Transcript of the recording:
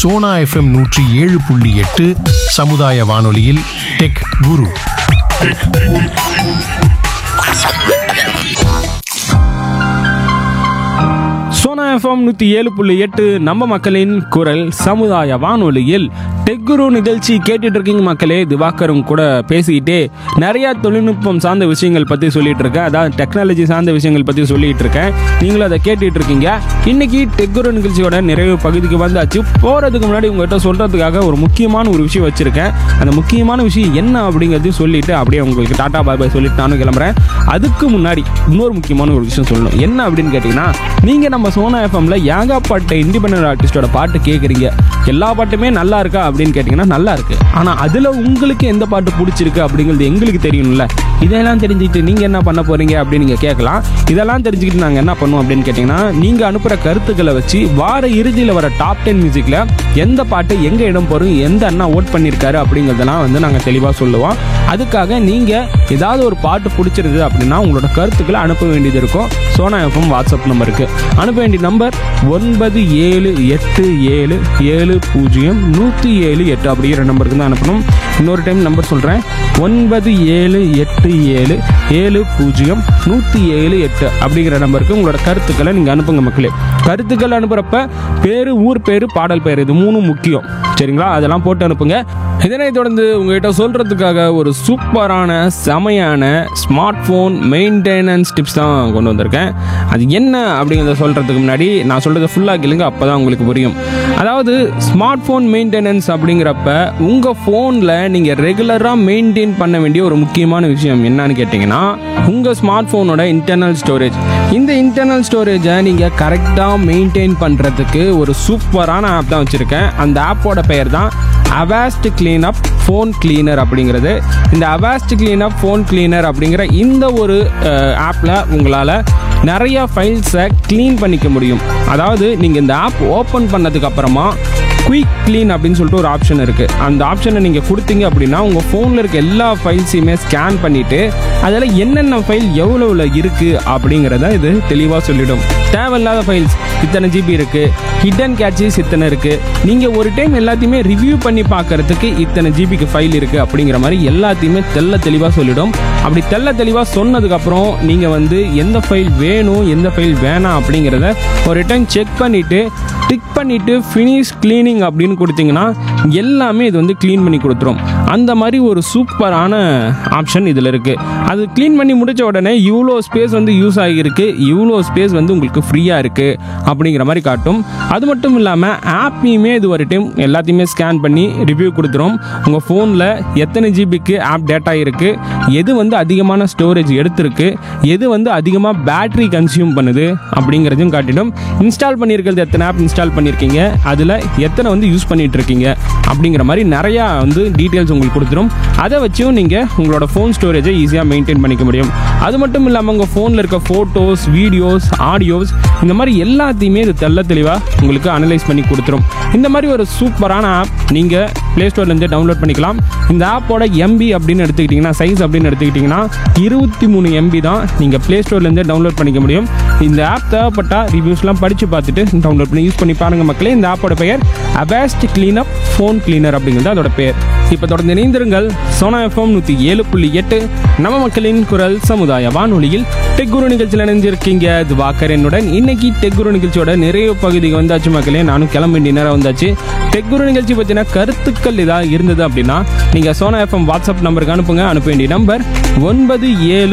Sona FM நூற்றி ஏழு புள்ளி எட்டு சமுதாய வானொலியில் டெக் குரு சோனா எஃப்எம் நூற்றி ஏழு புள்ளி எட்டு நம்ம மக்களின் குரல் சமுதாய வானொலியில் டெக்குரு நிகழ்ச்சி கேட்டுட்டு இருக்கீங்க மக்களே திவாகரும் கூட பேசிக்கிட்டே நிறைய தொழில்நுட்பம் சார்ந்த விஷயங்கள் பற்றி சொல்லிட்டு இருக்கேன் அதாவது டெக்னாலஜி சார்ந்த விஷயங்கள் பற்றி சொல்லிட்டு இருக்கேன் நீங்களும் அதை கேட்டுட்டு இருக்கீங்க இன்னைக்கு டெக்குரு நிகழ்ச்சியோட நிறைவு பகுதிக்கு வந்தாச்சு போகிறதுக்கு முன்னாடி உங்கள்கிட்ட சொல்கிறதுக்காக ஒரு முக்கியமான ஒரு விஷயம் வச்சுருக்கேன் அந்த முக்கியமான விஷயம் என்ன அப்படிங்கிறதையும் சொல்லிட்டு அப்படியே உங்களுக்கு டாடா பாய் பாய் சொல்லிட்டு நானும் கிளம்புறேன் அதுக்கு முன்னாடி இன்னொரு முக்கியமான ஒரு விஷயம் சொல்லணும் என்ன அப்படின்னு கேட்டிங்கன்னா நீங்கள் நம்ம சோனா எஃப்எம்ல ஏகாப்பட்ட இண்டிபெண்டன்ட் ஆர்டிஸ்டோட பாட்டு கேட்குறீங்க எல்லா பாட்டுமே நல்லா இருக்கா அப்படின்னு கேட்டிங்கன்னா நல்லா இருக்கு ஆனால் அதில் உங்களுக்கு எந்த பாட்டு பிடிச்சிருக்கு அப்படிங்கிறது எங்களுக்கு தெரியணும்ல இதெல்லாம் தெரிஞ்சுக்கிட்டு நீங்கள் என்ன பண்ண போறீங்க அப்படின்னு நீங்கள் கேட்கலாம் இதெல்லாம் தெரிஞ்சுக்கிட்டு நாங்கள் என்ன பண்ணுவோம் அப்படின்னு கேட்டிங்கன்னா நீங்கள் அனுப்புகிற கருத்துக்களை வச்சு வார இறுதியில் வர டாப் டென் மியூசிக்கில் எந்த பாட்டு எங்கே இடம் போகிறோம் எந்த அண்ணா ஓட் பண்ணியிருக்காரு அப்படிங்கிறதெல்லாம் வந்து நாங்கள் தெளிவாக சொல்லுவோம் அதுக்காக நீங்கள் ஏதாவது ஒரு பாட்டு பிடிச்சிருது அப்படின்னா உங்களோட கருத்துக்களை அனுப்ப வேண்டியது இருக்கும் சோனா எஃப்எம் வாட்ஸ்அப் நம்பருக்கு அனுப்ப வேண்டிய நம்பர் ஒன்பது ஏழு எட்டு ஏழு ஏழு பூஜ்ஜியம் நூற்றி ஏழு எட்டு அப்படிங்கிற நம்பருக்கு தான் அனுப்பணும் இன்னொரு டைம் நம்பர் சொல்கிறேன் ஒன்பது ஏழு எட்டு ஏழு ஏழு பூஜ்ஜியம் நூற்றி ஏழு எட்டு அப்படிங்கிற நம்பருக்கு உங்களோட கருத்துக்களை நீங்கள் அனுப்புங்க மக்களே கருத்துக்கள் அனுப்புகிறப்ப பேர் ஊர் பேர் பாடல் பேர் இது மூணும் முக்கியம் சரிங்களா அதெல்லாம் போட்டு அனுப்புங்க இதனைத் தொடர்ந்து உங்ககிட்ட சொல்கிறதுக்காக ஒரு சூப்பரான செமையான ஸ்மார்ட் ஃபோன் மெயின்டெனன்ஸ் டிப்ஸ் தான் கொண்டு வந்திருக்கேன் அது என்ன அப்படிங்கிறத சொல்கிறதுக்கு முன்னாடி நான் சொல்கிறத ஃபுல்லாக கேளுங்க அப்போ தான் உங்களுக்கு புரியும் அதாவது ஸ்மார்ட் ஃபோன் மெயின்டெனன்ஸ் அப்படிங்கிறப்ப உங்கள் ஃபோனில் நீங்கள் ரெகுலராக மெயின்டைன் பண்ண வேண்டிய ஒரு முக்கியமான விஷயம் என்னன்னு கேட்டிங்கன்னா உங்கள் ஸ்மார்ட் ஃபோனோட இன்டர்னல் ஸ்டோரேஜ் இந்த இன்டர்னல் ஸ்டோரேஜை நீங்கள் கரெக்டாக மெயின்டைன் பண்ணுறதுக்கு ஒரு சூப்பரான ஆப் தான் வச்சுருக்கேன் அந்த ஆப்போட பெயர் தான் அவாஸ்ட் கிளீனப் ஃபோன் கிளீனர் அப்படிங்கிறது இந்த அவாஸ்ட் கிளீனப் ஃபோன் கிளீனர் அப்படிங்கிற இந்த ஒரு ஆப்பில் உங்களால் நிறைய ஃபைல்ஸை க்ளீன் பண்ணிக்க முடியும் அதாவது நீங்கள் இந்த ஆப் ஓப்பன் பண்ணதுக்கு அப்புறமா குயிக் க்ளீன் அப்படின்னு சொல்லிட்டு ஒரு ஆப்ஷன் இருக்குது அந்த ஆப்ஷனை நீங்கள் கொடுத்தீங்க அப்படின்னா உங்கள் ஃபோனில் இருக்க எல்லா ஃபைல்ஸையுமே ஸ்கேன் பண்ணிவிட்டு அதில் என்னென்ன ஃபைல் எவ்வளோவில் இருக்குது அப்படிங்கிறத இது தெளிவாக சொல்லிடும் தேவையில்லாத ஃபைல்ஸ் இத்தனை ஜிபி இருக்குது ஹிடன் கேட்சஸ் இத்தனை இருக்குது நீங்கள் ஒரு டைம் எல்லாத்தையுமே ரிவ்யூ பண்ணி பார்க்கறதுக்கு இத்தனை ஜிபிக்கு ஃபைல் இருக்குது அப்படிங்கிற மாதிரி எல்லாத்தையுமே தெள்ள தெளிவாக சொல்லிடும் அப்படி தெள்ள தெளிவாக சொன்னதுக்கப்புறம் நீங்கள் வந்து எந்த ஃபைல் வேணும் எந்த ஃபைல் வேணாம் அப்படிங்கிறத ஒரு டைம் செக் பண்ணிவிட்டு டிக் பண்ணிவிட்டு ஃபினிஷ் க்ளீனிங் அப்படின்னு கொடுத்தீங்கன்னா எல்லாமே இது வந்து க்ளீன் பண்ணி கொடுத்துரும் அந்த மாதிரி ஒரு சூப்பரான ஆப்ஷன் இதில் இருக்குது அது க்ளீன் பண்ணி முடிச்ச உடனே இவ்வளோ ஸ்பேஸ் வந்து யூஸ் ஆகியிருக்கு இவ்வளோ ஸ்பேஸ் வந்து உங்களுக்கு ஃப்ரீயாக இருக்குது அப்படிங்கிற மாதிரி காட்டும் அது மட்டும் இல்லாமல் ஆப்பையுமே இது ஒரு டைம் எல்லாத்தையுமே ஸ்கேன் பண்ணி ரிவ்யூ கொடுத்துரும் உங்கள் ஃபோனில் எத்தனை ஜிபிக்கு ஆப் டேட்டா இருக்குது எது வந்து அதிகமான ஸ்டோரேஜ் எடுத்திருக்கு எது வந்து அதிகமாக பேட்டரி கன்சியூம் பண்ணுது அப்படிங்கிறதையும் காட்டிடும் இன்ஸ்டால் பண்ணியிருக்கிறது எத்தனை ஆப் இன்ஸ்டால் பண்ணியிருக்கீங்க அதில் எத்தனை வந்து யூஸ் பண்ணிட்டு இருக்கீங்க அப்படிங்கிற மாதிரி நிறையா வந்து டீட்டெயில்ஸ் உங்களுக்கு கொடுத்துரும் அதை வச்சும் நீங்கள் உங்களோட ஃபோன் ஸ்டோரேஜை ஈஸியாக மெயின்டைன் பண்ணிக்க முடியும் அது மட்டும் இல்லாமல் உங்கள் ஃபோனில் இருக்க ஃபோட்டோஸ் வீடியோஸ் ஆடியோஸ் இந்த மாதிரி எல்லாத்தையுமே இது தெள்ள தெளிவாக உங்களுக்கு அனலைஸ் பண்ணி கொடுத்துரும் இந்த மாதிரி ஒரு சூப்பரான ஆப் நீங்கள் ப்ளே ஸ்டோர்லேருந்து டவுன்லோட் பண்ணிக்கலாம் இந்த ஆப்போட எம்பி அப்படின்னு எடுத்துக்கிட்டிங்கன்னா சைஸ் அப்படின்னு எடுத்துக்கிட்டிங்கன்னா இருபத்தி மூணு எம்பி தான் நீங்கள் ப்ளே ஸ்டோர்லேருந்து டவுன்லோட் பண்ணிக்க முடியும் இந்த ஆப் தேவைப்பட்டால் ரிவ்யூஸ்லாம் படித்து பார்த்துட்டு டவுன்லோட் பண்ணி யூஸ் பண்ணி பாருங்கள் மக்களே இந்த ஆப்போட பெயர் அபாஸ்ட் கிளீனப் ஃபோன் கிளீனர் அப்படிங்கிறது அதோட பெயர் இப்போ தொடர்ந்து இணைந்திருங்கள் சோனா எஃப்எம் நூற்றி ஏழு புள்ளி எட்டு நம்ம மக்களின் குரல் சமுதாய வானொலியில் டெக்குரு நிகழ்ச்சியில் இணைஞ்சிருக்கீங்க திவாகர் என்னுடன் இன்னைக்கு டெக்குரு நிகழ்ச்சியோட நிறைய பகுதிக்கு வந்தாச்சு மக்களே நானும் கிளம்ப வேண்டிய நேரம் வந்தாச்சு டெக்குரு நிகழ்ச்சி பற்றின கருத்துக்கள் ஏதாவது இருந்தது அப்படின்னா நீங்கள் சோனா எஃப்எம் வாட்ஸ்அப் நம்பருக்கு அனுப்புங்க அனுப்ப வேண்டிய நம்பர் ஒன்பது ஏழு